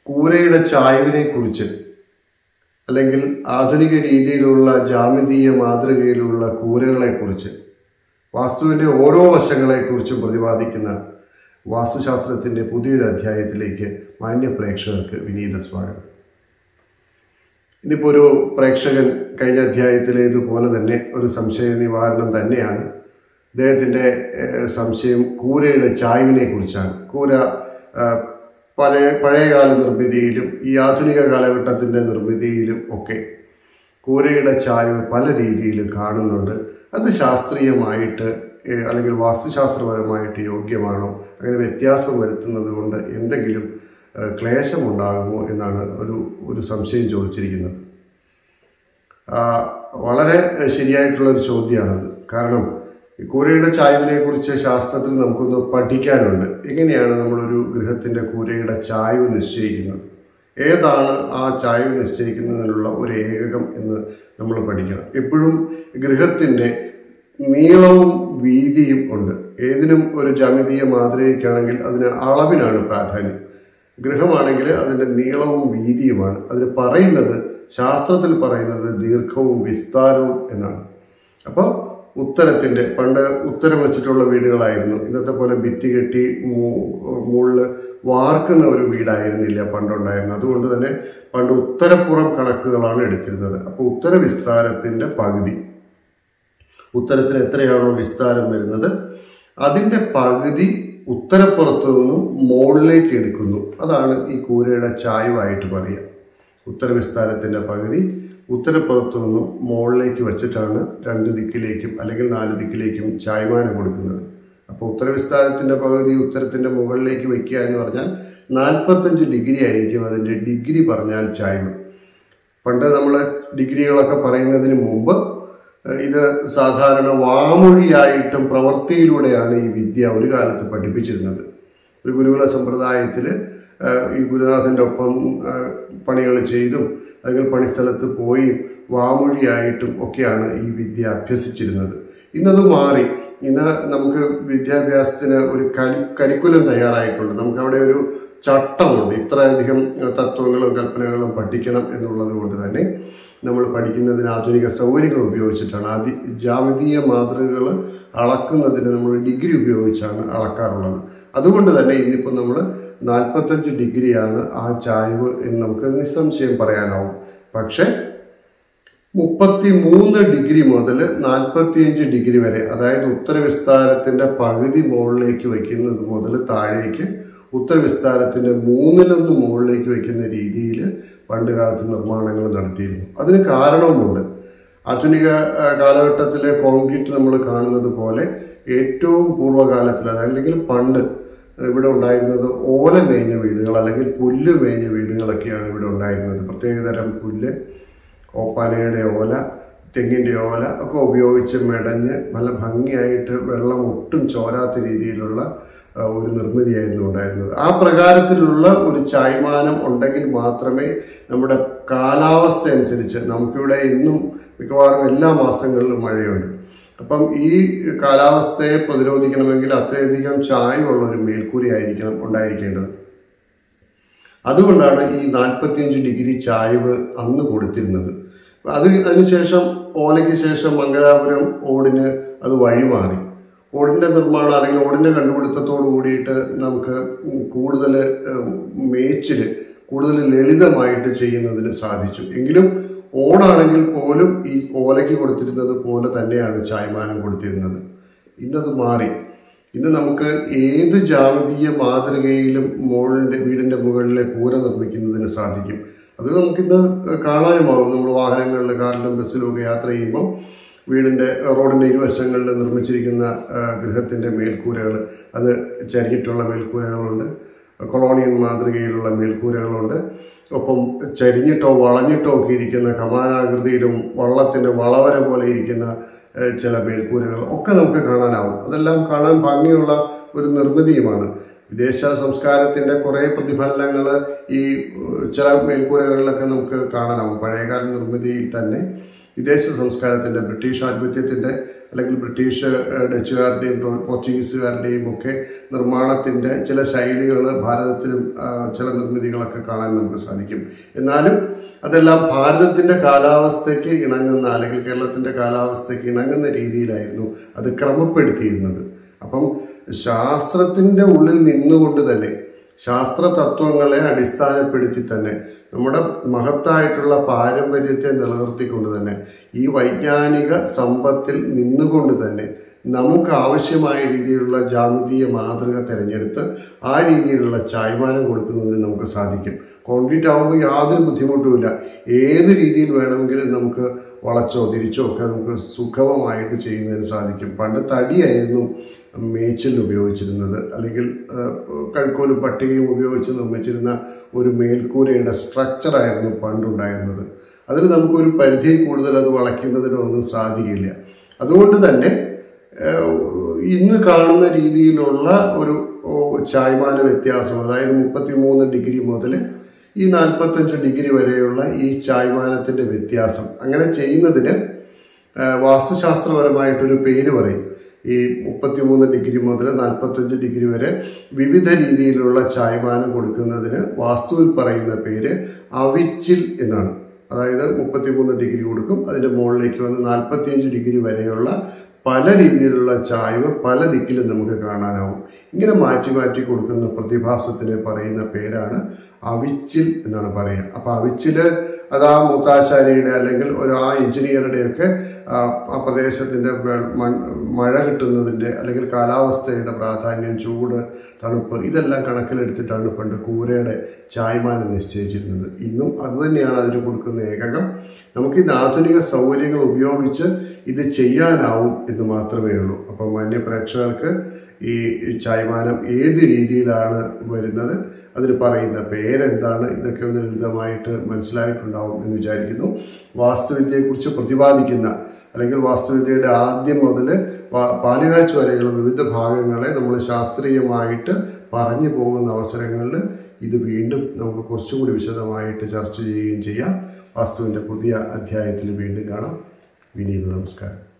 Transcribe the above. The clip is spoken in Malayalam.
കൂരയുടെ ചായവിനെ കുറിച്ച് അല്ലെങ്കിൽ ആധുനിക രീതിയിലുള്ള ജാമിതീയ മാതൃകയിലുള്ള കൂരകളെ കുറിച്ച് വാസ്തുവിൻ്റെ ഓരോ വശങ്ങളെക്കുറിച്ചും പ്രതിപാദിക്കുന്ന വാസ്തുശാസ്ത്രത്തിൻ്റെ പുതിയൊരു അധ്യായത്തിലേക്ക് മാന്യ പ്രേക്ഷകർക്ക് വിനീത സ്വാഗതം ഇതിപ്പോൾ ഒരു പ്രേക്ഷകൻ കഴിഞ്ഞ അധ്യായത്തിലേതുപോലെ തന്നെ ഒരു സംശയ നിവാരണം തന്നെയാണ് അദ്ദേഹത്തിൻ്റെ ഏഹ്, സംശയം കൂരയുടെ ചായ്വിനെ കുറിച്ചാണ് കൂര ആഹ്, പഴയ പഴയകാല നിർമ്മിതിയിലും ഈ ആധുനിക കാലഘട്ടത്തിൻ്റെ നിർമ്മിതിയിലും ഒക്കെ കൂരയുടെ ചായ്വ് പല രീതിയിൽ കാണുന്നുണ്ട് അത് ശാസ്ത്രീയമായിട്ട് ഏഹ്, അല്ലെങ്കിൽ വാസ്തുശാസ്ത്രപരമായിട്ട് യോഗ്യമാണോ അങ്ങനെ വ്യത്യാസം വരുത്തുന്നത് കൊണ്ട് എന്തെങ്കിലും ഏഹ്, ക്ലേശമുണ്ടാകുമോ എന്നാണ് ഒരു ഒരു സംശയം ചോദിച്ചിരിക്കുന്നത് ആ, വളരെ ശരിയായിട്ടുള്ള ഒരു ചോദ്യമാണത് കാരണം ഈ കൂരയുടെ ചായ്വിനെ കുറിച്ച് ശാസ്ത്രത്തിൽ നമുക്കൊന്ന് പഠിക്കാനുണ്ട് എങ്ങനെയാണ് നമ്മളൊരു ഗൃഹത്തിൻ്റെ കൂരയുടെ ചായ്വ് നിശ്ചയിക്കുന്നത് ഏതാണ് ആ ചായ്വ് നിശ്ചയിക്കുന്നതിനുള്ള ഒരു ഏകകം എന്ന് നമ്മൾ പഠിക്കണം എപ്പോഴും ഗൃഹത്തിൻ്റെ നീളവും വീതിയും ഉണ്ട് ഏതിനും ഒരു ജാമിതീയ മാതൃകയ്ക്കാണെങ്കിൽ അതിന് അളവിനാണ് പ്രാധാന്യം ഗൃഹമാണെങ്കിൽ അതിൻ്റെ നീളവും വീതിയുമാണ് അതിന് പറയുന്നത് ശാസ്ത്രത്തിൽ പറയുന്നത് ദീർഘവും വിസ്താരവും എന്നാണ് അപ്പോൾ ഉത്തരത്തിൻ്റെ പണ്ട് ഉത്തരം വെച്ചിട്ടുള്ള വീടുകളായിരുന്നു ഇന്നത്തെ പോലെ ഭിത്തി കെട്ടി മുകളിൽ വാർക്കുന്ന ഒരു വീടായിരുന്നില്ല പണ്ടുണ്ടായിരുന്നത് അതുകൊണ്ട് തന്നെ പണ്ട് ഉത്തരപ്പുറം കണക്കുകളാണ് എടുത്തിരുന്നത് അപ്പോൾ ഉത്തര വിസ്താരത്തിൻ്റെ പകുതി ഉത്തരത്തിന് എത്രയാണോ വിസ്താരം വരുന്നത് അതിൻ്റെ പകുതി ഉത്തരപ്പുറത്തു നിന്നും മുകളിലേക്ക് എടുക്കുന്നു അതാണ് ഈ കൂരയുടെ ചായ്വായിട്ട് പറയുക ഉത്തരവിസ്താരത്തിൻ്റെ പകുതി ഉത്തരപ്പുറത്തു നിന്നും മുകളിലേക്ക് വെച്ചിട്ടാണ് രണ്ട് ദിക്കിലേക്കും അല്ലെങ്കിൽ നാല് ദിക്കിലേക്കും ചായ്മാനം കൊടുക്കുന്നത് അപ്പോൾ ഉത്തരവിസ്താരത്തിൻ്റെ പകുതി ഉത്തരത്തിൻ്റെ മുകളിലേക്ക് വയ്ക്കുക എന്ന് പറഞ്ഞാൽ നാൽപ്പത്തഞ്ച് ഡിഗ്രി ആയിരിക്കും അതിൻ്റെ ഡിഗ്രി പറഞ്ഞാൽ ചായ്വ് പണ്ട് നമ്മൾ ഡിഗ്രികളൊക്കെ പറയുന്നതിന് മുമ്പ് ഏഹ്, ഇത് സാധാരണ വാമൊഴിയായിട്ടും പ്രവൃത്തിയിലൂടെയാണ് ഈ വിദ്യ ഒരു കാലത്ത് പഠിപ്പിച്ചിരുന്നത് ഒരു ഗുരുകുല സമ്പ്രദായത്തിൽ ഈ ഗുരുനാഥൻ്റെ ഒപ്പം പണികൾ ചെയ്തും അല്ലെങ്കിൽ പണിസ്ഥലത്ത് പോയി വാമൊഴിയായിട്ടും ഒക്കെയാണ് ഈ വിദ്യ അഭ്യസിച്ചിരുന്നത് ഇന്നത് മാറി ഇന്ന് നമുക്ക് വിദ്യാഭ്യാസത്തിന് ഒരു കരി കരിക്കുലം തയ്യാറായിട്ടുണ്ട് നമുക്ക് അവിടെ ഒരു ചട്ടമുണ്ട് ഇത്രയധികം ഏഹ്, തത്വങ്ങളും കൽപ്പനകളും പഠിക്കണം എന്നുള്ളത് കൊണ്ട് തന്നെ നമ്മൾ പഠിക്കുന്നതിന് ആധുനിക സൗകര്യങ്ങൾ ഉപയോഗിച്ചിട്ടാണ് ആദ്യ ജാമിതീയ മാതൃകകൾ അളക്കുന്നതിന് നമ്മൾ ഡിഗ്രി ഉപയോഗിച്ചാണ് അളക്കാറുള്ളത് അതുകൊണ്ട് തന്നെ ഇന്നിപ്പോൾ നമ്മൾ നാൽപ്പത്തഞ്ച് ഡിഗ്രിയാണ് ആ ചായ്വ് എന്ന് നമുക്ക് നിസ്സംശയം പറയാനാവും പക്ഷേ മുപ്പത്തി മൂന്ന് ഡിഗ്രി മുതൽ നാൽപ്പത്തിയഞ്ച് ഡിഗ്രി വരെ അതായത് ഉത്തരവിസ്താരത്തിൻ്റെ പകുതി മുകളിലേക്ക് വയ്ക്കുന്നത് മുതൽ താഴേക്ക് ഉത്തരവിസ്താരത്തിൻ്റെ മൂന്നിലൊന്ന് മുകളിലേക്ക് വയ്ക്കുന്ന രീതിയിൽ പണ്ട് കാലത്ത് നിർമ്മാണങ്ങൾ നടത്തിയിരുന്നു അതിന് കാരണവുമുണ്ട് ആധുനിക ആ, കാലഘട്ടത്തിലെ കോൺക്രീറ്റ് നമ്മൾ കാണുന്നത് പോലെ ഏറ്റവും പൂർവ്വകാലത്തിൽ അതല്ലെങ്കിൽ പണ്ട് ഇവിടെ ഉണ്ടായിരുന്നത് ഓല മേഞ്ഞ വീടുകൾ അല്ലെങ്കിൽ പുല്ല് മേഞ്ഞ വീടുകളൊക്കെയാണ് ഇവിടെ ഉണ്ടായിരുന്നത് പ്രത്യേകതരം പുല്ല് ഓപ്പാനയുടെ ഓല തെങ്ങിൻ്റെ ഓല ഒക്കെ ഉപയോഗിച്ച് മെടഞ്ഞ് നല്ല ഭംഗിയായിട്ട് വെള്ളം ഒട്ടും ചോരാത്ത രീതിയിലുള്ള ആ, ഒരു നിർമ്മിതിയായിരുന്നു ഉണ്ടായിരുന്നത് ആ പ്രകാരത്തിലുള്ള ഒരു ചായ്മാനം ഉണ്ടെങ്കിൽ മാത്രമേ നമ്മുടെ കാലാവസ്ഥ അനുസരിച്ച് നമുക്കിവിടെ ഇന്നും മിക്കവാറും എല്ലാ മാസങ്ങളിലും മഴയുണ്ട് അപ്പം ഈ കാലാവസ്ഥയെ പ്രതിരോധിക്കണമെങ്കിൽ അത്രയധികം ചായവുള്ള ഒരു മേൽക്കൂര ആയിരിക്കണം ഉണ്ടായിരിക്കേണ്ടത് അതുകൊണ്ടാണ് ഈ നാൽപ്പത്തിയഞ്ച് ഡിഗ്രി ചായ്വ് അന്ന് കൊടുത്തിരുന്നത് അത് അതിനുശേഷം ഓലയ്ക്ക് ശേഷം മംഗലാപുരം ഓടിന് അത് വഴിമാറി ഓടിൻ്റെ നിർമ്മാണം അല്ലെങ്കിൽ ഓടിൻ്റെ കണ്ടുപിടുത്തത്തോട് കൂടിയിട്ട് നമുക്ക് കൂടുതൽ മേച്ചിൽ കൂടുതൽ ലളിതമായിട്ട് ചെയ്യുന്നതിന് സാധിച്ചു എങ്കിലും ഓടാണെങ്കിൽ പോലും ഈ ഓലയ്ക്ക് കൊടുത്തിരുന്നത് പോലെ തന്നെയാണ് ചായ്മാനം കൊടുത്തിരുന്നത് ഇന്നത് മാറി ഇന്ന് നമുക്ക് ഏത് ജാതീയ മാതൃകയിലും മുകളിൻ്റെ വീടിൻ്റെ മുകളിലെ കൂര നിർമ്മിക്കുന്നതിന് സാധിക്കും അത് നമുക്കിന്ന് കാണാനുമാകും നമ്മൾ വാഹനങ്ങളിൽ കാറിലും ബസ്സിലും ഒക്കെ യാത്ര ചെയ്യുമ്പോൾ വീടിൻ്റെ റോഡിൻ്റെ ഇരുവശങ്ങളിൽ നിർമ്മിച്ചിരിക്കുന്ന ആ, ഗൃഹത്തിൻ്റെ മേൽക്കൂരകൾ അത് ചരിഞ്ഞിട്ടുള്ള മേൽക്കൂരകളുണ്ട് കൊളോണിയൻ മാതൃകയിലുള്ള മേൽക്കൂരകളുണ്ട് ഒപ്പം ചരിഞ്ഞിട്ടോ വളഞ്ഞിട്ടോ ഒക്കെ ഇരിക്കുന്ന കമാനാകൃതിയിലും വള്ളത്തിൻ്റെ വളവര പോലെ ഇരിക്കുന്ന ഏഹ്, ചില മേൽക്കൂരകൾ ഒക്കെ നമുക്ക് കാണാനാവും അതെല്ലാം കാണാൻ ഭംഗിയുള്ള ഒരു നിർമ്മിതിയുമാണ് വിദേശ സംസ്കാരത്തിൻ്റെ കുറേ പ്രതിഫലനങ്ങൾ ഈ ഏഹ്, ചില മേൽക്കൂരകളിലൊക്കെ നമുക്ക് കാണാനാവും പഴയകാല നിർമ്മിതിയിൽ തന്നെ വിദേശ സംസ്കാരത്തിൻ്റെ ബ്രിട്ടീഷ് ആധിപത്യത്തിൻ്റെ അല്ലെങ്കിൽ ബ്രിട്ടീഷ് ഏഹ്, ഡച്ചുകാരുടെയും പോ- പോർച്ചുഗീസുകാരുടെയും ഒക്കെ നിർമ്മാണത്തിൻ്റെ ചില ശൈലികൾ ഭാരതത്തിലും ആ, ചില നിർമ്മിതികളൊക്കെ കാണാൻ നമുക്ക് സാധിക്കും എന്നാലും അതെല്ലാം ഭാരതത്തിൻ്റെ കാലാവസ്ഥയ്ക്ക് ഇണങ്ങുന്ന അല്ലെങ്കിൽ കേരളത്തിൻ്റെ കാലാവസ്ഥയ്ക്ക് ഇണങ്ങുന്ന രീതിയിലായിരുന്നു അത് ക്രമപ്പെടുത്തിയിരുന്നത് അപ്പം ശാസ്ത്രത്തിൻ്റെ ഉള്ളിൽ നിന്നുകൊണ്ട് തന്നെ ശാസ്ത്ര തത്വങ്ങളെ അടിസ്ഥാനപ്പെടുത്തി തന്നെ നമ്മുടെ മഹത്തായിട്ടുള്ള പാരമ്പര്യത്തെ നിലനിർത്തിക്കൊണ്ട് തന്നെ ഈ വൈജ്ഞാനിക സമ്പത്തിൽ നിന്നുകൊണ്ട് തന്നെ നമുക്ക് ആവശ്യമായ രീതിയിലുള്ള ജാമിതീയ മാതൃക തിരഞ്ഞെടുത്ത് ആ രീതിയിലുള്ള ചായ്മാനം കൊടുക്കുന്നതിന് നമുക്ക് സാധിക്കും കോൺക്രീറ്റ് ആകുമ്പോൾ യാതൊരു ബുദ്ധിമുട്ടുമില്ല ഏത് രീതിയിൽ വേണമെങ്കിലും നമുക്ക് വളച്ചോ തിരിച്ചോ ഒക്കെ നമുക്ക് സുഗമമായിട്ട് ചെയ്യുന്നതിന് സാധിക്കും പണ്ട് തടിയായിരുന്നു മേച്ചിൽ ഉപയോഗിച്ചിരുന്നത് അല്ലെങ്കിൽ ആ, കഴുക്കോലും പട്ടികയും ഉപയോഗിച്ച് നിർമ്മിച്ചിരുന്ന ഒരു മേൽക്കൂരയുടെ സ്ട്രക്ചറായിരുന്നു പണ്ടുണ്ടായിരുന്നത് അതിന് നമുക്കൊരു പരിധി കൂടുതൽ അത് വളയ്ക്കുന്നതിനോ ഒന്നും സാധിക്കില്ല അതുകൊണ്ട് തന്നെ ഏഹ്, ഇന്ന് കാണുന്ന രീതിയിലുള്ള ഒരു ഓ, ചായ്മാന വ്യത്യാസം അതായത് മുപ്പത്തി മൂന്ന് ഡിഗ്രി മുതൽ ഈ നാൽപ്പത്തഞ്ച് ഡിഗ്രി വരെയുള്ള ഈ ചായ്മാനത്തിൻ്റെ വ്യത്യാസം അങ്ങനെ ചെയ്യുന്നതിന് ഏഹ്, വാസ്തുശാസ്ത്രപരമായിട്ടൊരു പേര് പറയും ഈ മുപ്പത്തിമൂന്ന് ഡിഗ്രി മുതൽ നാൽപ്പത്തഞ്ച് ഡിഗ്രി വരെ വിവിധ രീതിയിലുള്ള ചായ്മാനം കൊടുക്കുന്നതിന് വാസ്തുവിൽ പറയുന്ന പേര് അവിച്ചിൽ എന്നാണ് അതായത് മുപ്പത്തിമൂന്ന് ഡിഗ്രി കൊടുക്കും അതിൻ്റെ മുകളിലേക്ക് വന്ന് നാൽപ്പത്തിയഞ്ച് ഡിഗ്രി വരെയുള്ള പല രീതിയിലുള്ള ചായ്വ് പല ദിക്കിലും നമുക്ക് കാണാനാവും ഇങ്ങനെ മാറ്റി മാറ്റി കൊടുക്കുന്ന പ്രതിഭാസത്തിന് പറയുന്ന പേരാണ് അവിച്ചിൽ എന്നാണ് പറയുക അപ്പൊ അവിച്ചില് അത് ആ മൂത്താശാരിയുടെ അല്ലെങ്കിൽ ഒരു ആ എഞ്ചിനീയറുടെയൊക്കെ ആ, ആ പ്രദേശത്തിന്റെ വെ- മൺ- മഴ കിട്ടുന്നതിന്റെ അല്ലെങ്കിൽ കാലാവസ്ഥയുടെ പ്രാധാന്യം ചൂട് തണുപ്പ് ഇതെല്ലാം കണക്കിലെടുത്തിട്ടാണ് പണ്ട് കൂരയുടെ ചായ്മാനം നിശ്ചയിച്ചിരുന്നത് ഇന്നും അതുതന്നെയാണ് അതിന് കൊടുക്കുന്ന ഏകകം നമുക്ക് ഇന്ന് ആധുനിക സൗകര്യങ്ങൾ ഉപയോഗിച്ച് ഇത് ചെയ്യാനാവും എന്ന് മാത്രമേ ഉള്ളൂ അപ്പം മാന്യ പ്രേക്ഷകർക്ക് ഈ ചായ്മാനം ഏത് രീതിയിലാണ് വരുന്നത് അതിന് പറയുന്ന പേരെന്താണ് ഇതൊക്കെ ഒന്ന് ലളിതമായിട്ട് മനസ്സിലായിട്ടുണ്ടാവും എന്ന് വിചാരിക്കുന്നു വാസ്തുവിദ്യയെക്കുറിച്ച് പ്രതിപാദിക്കുന്ന അല്ലെങ്കിൽ വാസ്തുവിദ്യയുടെ ആദ്യം മുതൽ പാലുകാഴ്ച വരെയുള്ള വിവിധ ഭാഗങ്ങളെ നമ്മൾ ശാസ്ത്രീയമായിട്ട് പറഞ്ഞു പോകുന്ന അവസരങ്ങളിൽ ഇത് വീണ്ടും നമുക്ക് കുറച്ചുകൂടി വിശദമായിട്ട് ചർച്ച ചെയ്യുകയും ചെയ്യാം വാസ്തുവിൻ്റെ പുതിയ അധ്യായത്തിൽ വീണ്ടും കാണാം വിനീത നമസ്കാരം